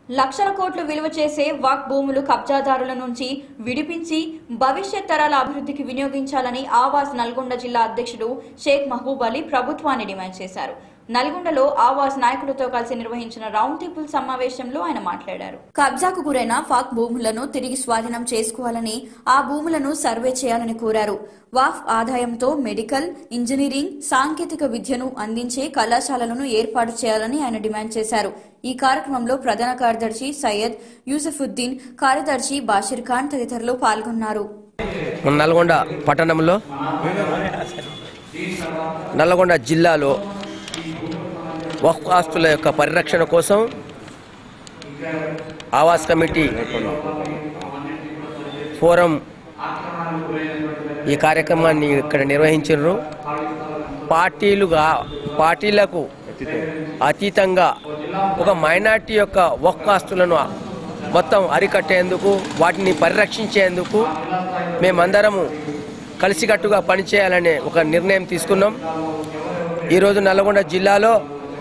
లక్షల కోట్లు విలువ చేసే వాక్ భూములు కబ్జాదారుల నుంచి విడిపించి భవిష్యత్ తరాల అభివృద్ధికి వినియోగించాలని ఆవాస్ నల్గొండ జిల్లా అధ్యక్షుడు షేక్ మహబూబ్ అలీ ప్రభుత్వాన్ని డిమాండ్ చేశారు నల్గొండలో ఆవాస్ నాయకులతో కలిసి నిర్వహించిన రౌండ్ టేబుల్ సమావేశంలో ఆయన మాట్లాడారు కబ్జాకు గురైన ఫాక్ భూములను తిరిగి స్వాధీనం చేసుకోవాలని ఆ భూములను సర్వే చేయాలని కోరారు వాఫ్ ఆదాయంతో మెడికల్ ఇంజనీరింగ్ సాంకేతిక విద్యను అందించే కళాశాలలను ఏర్పాటు చేయాలని ఆయన డిమాండ్ చేశారు ఈ కార్యక్రమంలో ప్రధాన కార్యదర్శి సయ్యద్ యూసఫుద్దీన్ కార్యదర్శి బాషిర్ ఖాన్ తదితరులు పాల్గొన్నారు నల్గొండ పట్టణంలో నల్గొండ జిల్లాలో వక్ఫ్ ఆస్తుల యొక్క పరిరక్షణ కోసం ఆవాస్ కమిటీ ఫోరం ఈ కార్యక్రమాన్ని ఇక్కడ నిర్వహించారు పార్టీలుగా పార్టీలకు అతీతంగా ఒక మైనార్టీ యొక్క వక్ఫ్ ఆస్తులను మొత్తం అరికట్టేందుకు వాటిని పరిరక్షించేందుకు మేమందరము కలిసికట్టుగా పనిచేయాలనే ఒక నిర్ణయం తీసుకున్నాం ఈరోజు నల్గొండ జిల్లాలో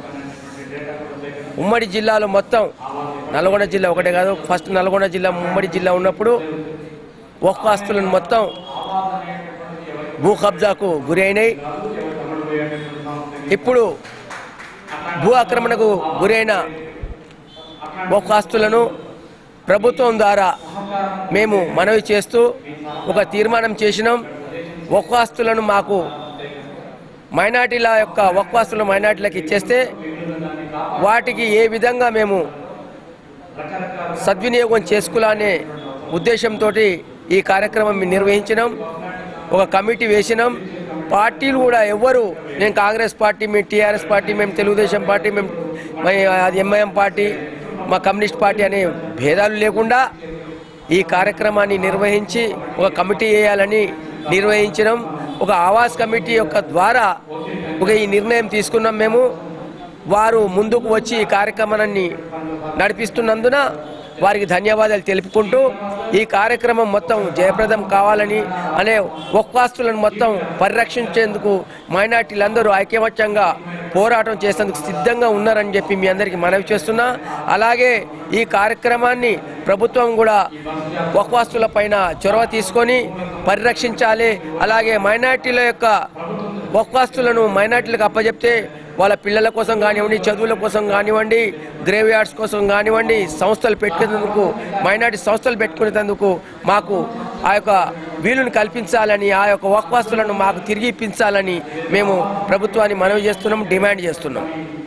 ఉమ్మడి జిల్లాలో మొత్తం నల్గొండ జిల్లా ఒకటే కాదు ఫస్ట్ నల్గొండ జిల్లా ఉమ్మడి జిల్లా ఉన్నప్పుడు ఒక్క ఆస్తులను మొత్తం భూ కబ్జాకు గురి అయినాయి ఇప్పుడు భూ ఆక్రమణకు గురైన ఒక్క ఆస్తులను ప్రభుత్వం ద్వారా మేము మనవి చేస్తూ ఒక తీర్మానం చేసినాం ఒక్క ఆస్తులను మాకు మైనార్టీల యొక్క వక్వాస్తులు మైనార్టీలకు ఇచ్చేస్తే వాటికి ఏ విధంగా మేము సద్వినియోగం చేసుకోవాలనే ఉద్దేశంతో ఈ కార్యక్రమం మేము నిర్వహించినాం ఒక కమిటీ వేసినాం పార్టీలు కూడా ఎవ్వరు మేము కాంగ్రెస్ పార్టీ మేము టీఆర్ఎస్ పార్టీ మేము తెలుగుదేశం పార్టీ మేము మ- అది ఎంఐఎం పార్టీ మా కమ్యూనిస్ట్ పార్టీ అనే భేదాలు లేకుండా ఈ కార్యక్రమాన్ని నిర్వహించి ఒక కమిటీ వేయాలని నిర్వహించడం ఒక ఆవాస్ కమిటీ యొక్క ద్వారా ఒక ఈ నిర్ణయం తీసుకున్నాం మేము వారు ముందుకు వచ్చి ఈ కార్యక్రమాన్ని నడిపిస్తున్నందున వారికి ధన్యవాదాలు తెలుపుకుంటూ ఈ కార్యక్రమం మొత్తం జయప్రదం కావాలని అనే ఒక్కాస్తులను మొత్తం పరిరక్షించేందుకు మైనార్టీలందరూ ఐక్యమత్యంగా పోరాటం చేసేందుకు సిద్ధంగా ఉన్నారని చెప్పి మీ అందరికీ మనవి చేస్తున్నా అలాగే ఈ కార్యక్రమాన్ని ప్రభుత్వం కూడా వక్వాస్తుల పైన చొరవ తీసుకొని పరిరక్షించాలి అలాగే మైనార్టీల యొక్క వక్వాస్తులను మైనార్టీలకు అప్పచెప్తే వాళ్ళ పిల్లల కోసం కానివ్వండి చదువుల కోసం కానివ్వండి గ్రేవ్ యార్డ్స్ కోసం కానివ్వండి సంస్థలు పెట్టుకునేందుకు మైనార్టీ సంస్థలు పెట్టుకునేందుకు మాకు ఆ యొక్క వీలుని కల్పించాలని ఆ యొక్క వక్వాస్తులను మాకు తిరిగి ఇప్పించాలని మేము ప్రభుత్వాన్ని మనవి చేస్తున్నాం డిమాండ్ చేస్తున్నాం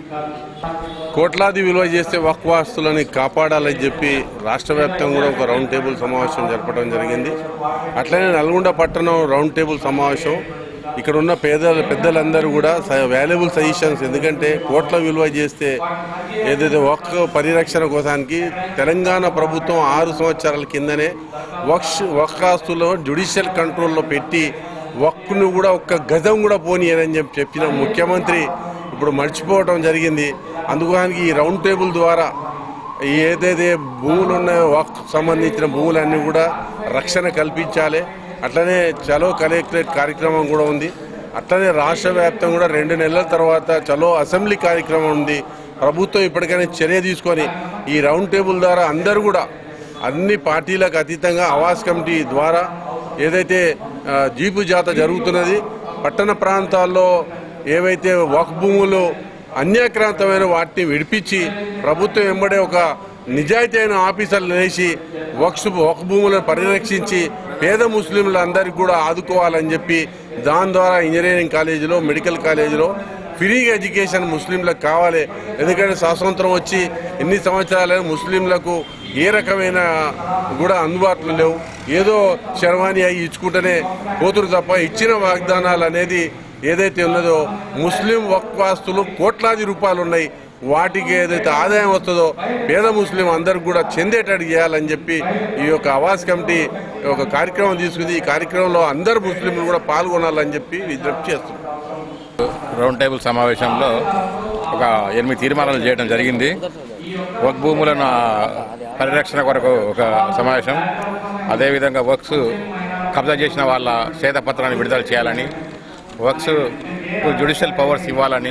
కోట్లాది విలువ చేసే వక్వాస్తులని కాపాడాలని చెప్పి రాష్ట్ర వ్యాప్తంగా కూడా ఒక రౌండ్ టేబుల్ సమావేశం జరపడం జరిగింది అట్లనే నల్గొండ పట్టణం రౌండ్ టేబుల్ సమావేశం ఇక్కడ ఉన్న పేద పెద్దలందరూ కూడా వాల్యుబుల్ సజెషన్స్ ఎందుకంటే కోట్ల విలువ చేస్తే ఏదైతే వక్ పరిరక్షణ కోసానికి తెలంగాణ ప్రభుత్వం ఆరు సంవత్సరాల కిందనే వక్ష్ వక్కాస్తులో జ్యుడిషియల్ కంట్రోల్లో పెట్టి వక్ను కూడా ఒక్క గజం కూడా పోనీయనని చెప్పి చెప్పిన ముఖ్యమంత్రి ఇప్పుడు మర్చిపోవడం జరిగింది అందుకని ఈ రౌండ్ టేబుల్ ద్వారా ఈ ఏదైతే భూములు ఉన్నాయో వాక్ సంబంధించిన భూములన్నీ కూడా రక్షణ కల్పించాలి అట్లనే చలో కలెక్టరేట్ కార్యక్రమం కూడా ఉంది అట్లనే రాష్ట్ర వ్యాప్తంగా కూడా రెండు నెలల తర్వాత చలో అసెంబ్లీ కార్యక్రమం ఉంది ప్రభుత్వం ఇప్పటికైనా చర్య తీసుకొని ఈ రౌండ్ టేబుల్ ద్వారా అందరూ కూడా అన్ని పార్టీలకు అతీతంగా ఆవాస్ కమిటీ ద్వారా ఏదైతే ఆ, జీపు జాత జరుగుతున్నది పట్టణ ప్రాంతాల్లో ఏవైతే వక్ భూములు అన్యాక్రాంతమైన వాటిని విడిపించి ప్రభుత్వం వెంబడే ఒక నిజాయితీ అయిన ఆఫీసర్లు వేసి వక్స్ వక్ భూములను పరిరక్షించి పేద ముస్లింలందరికీ కూడా ఆదుకోవాలని చెప్పి దాని ద్వారా ఇంజనీరింగ్ కాలేజీలో మెడికల్ కాలేజీలో ఫ్రీగా ఎడ్యుకేషన్ ముస్లింలకు కావాలి ఎందుకంటే స్వాతంత్రం వచ్చి ఎన్ని సంవత్సరాలైనా ముస్లింలకు ఏ రకమైన కూడా అందుబాటులో లేవు ఏదో శర్వాణి అయి ఇచ్చుకుంటేనే పోతురు తప్ప ఇచ్చిన వాగ్దానాలు అనేది ఏదైతే ఉన్నదో ముస్లిం వక్వాస్తులు కోట్లాది రూపాయలు ఉన్నాయి వాటికి ఏదైతే ఆదాయం వస్తుందో పేద ముస్లిం అందరికి కూడా చెందేటట్టు చేయాలని చెప్పి ఈ యొక్క ఆవాస్ కమిటీ ఒక కార్యక్రమం తీసుకుంది ఈ కార్యక్రమంలో అందరు ముస్లింలు కూడా పాల్గొనాలని చెప్పి విజ్ఞప్తి చేస్తున్నాం రౌండ్ టేబుల్ సమావేశంలో ఒక ఎనిమిది తీర్మానాలు చేయడం జరిగింది వక్ భూములను ఆ, పరిరక్షణ కొరకు ఒక సమావేశం అదేవిధంగా వర్క్స్ కబ్జా చేసిన వాళ్ళ శ్వేతపత్రాన్ని విడుదల చేయాలని వర్క్స్ జ్యుడిషియల్ పవర్స్ ఇవ్వాలని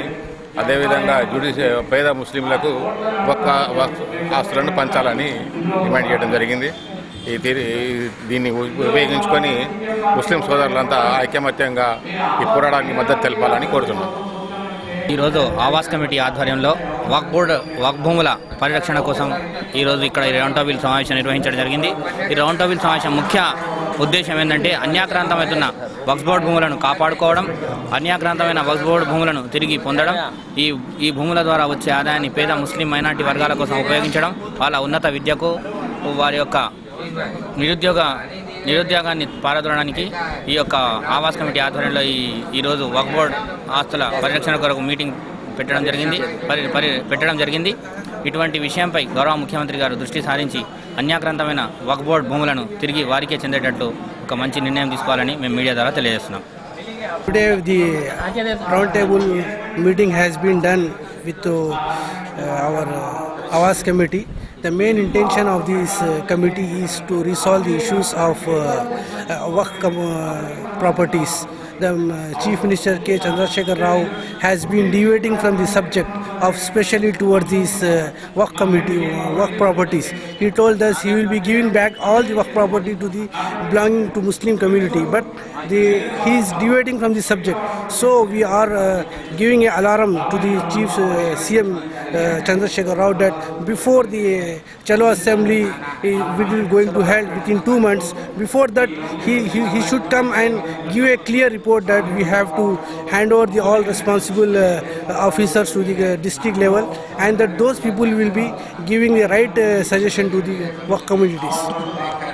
అదేవిధంగా జ్యుడిషి పేద ముస్లింలకు ఒక్క వక్ఫ్ ఆస్తులను పంచాలని డిమాండ్ చేయడం జరిగింది ఈ తీరి దీన్ని ఉపయోగించుకొని ముస్లిం సోదరులంతా ఐకమత్యంగా ఈ పోరాటానికి మద్దతు తెలపాలని కోరుతున్నాం ఈరోజు ఆవాస్ కమిటీ ఆధ్వర్యంలో వక్ బోర్డు వక్ భూముల పరిరక్షణ కోసం ఈరోజు ఇక్కడ ఈ రౌండ్ టేబుల్ సమావేశం నిర్వహించడం జరిగింది ఈ రౌండ్ టేబుల్ సమావేశం ముఖ్య ఉద్దేశం ఏంటంటే అన్యాక్రాంతమవుతున్న వక్స్ బోర్డు భూములను కాపాడుకోవడం అన్యాక్రాంతమైన వక్స్ బోర్డు భూములను తిరిగి పొందడం ఈ ఈ భూముల ద్వారా వచ్చే ఆదాయాన్ని పేద ముస్లిం మైనార్టీ వర్గాల కోసం ఉపయోగించడం వాళ్ళ ఉన్నత విద్యకు వారి యొక్క నిరుద్యోగ నిరుద్యోగాన్ని పారదోలడానికి ఈ యొక్క ఆవాస్ కమిటీ ఆధ్వర్యంలో ఈ ఈరోజు వక్ బోర్డ్ ఆస్తుల పరిరక్షణ కొరకు మీటింగ్ పెట్టడం జరిగింది పరి పరి పెట్టడం జరిగింది ఇటువంటి విషయంపై గౌరవ ముఖ్యమంత్రి గారు దృష్టి సారించి అన్యాక్రాంతమైన వక్ బోర్డ్ భూములను తిరిగి వారికే చెందేటట్లు ఒక మంచి నిర్ణయం తీసుకోవాలని మేము మీడియా ద్వారా తెలియజేస్తున్నాం Today the roundtable meeting has been done with uh, our uh, Awas committee. The main intention of this uh, committee is to resolve the issues of uh, uh, work com- uh, properties. The um, Chief Minister K. Chandrasekhar Rao has been deviating from the subject of especially towards these uh, work committee uh, work properties. He told us he will be giving back all the work property to the belonging to Muslim community, but the, he is deviating from the subject. So we are uh, giving an alarm to the Chief uh, CM uh, Chandrasekhar Rao that before the Chalo Assembly uh, we will going to held within two months. Before that, he, he, he should come and give a clear report that we have to hand over the all responsible uh, officers to the uh, district level, and that those people will be giving the right uh, suggestion to the work communities.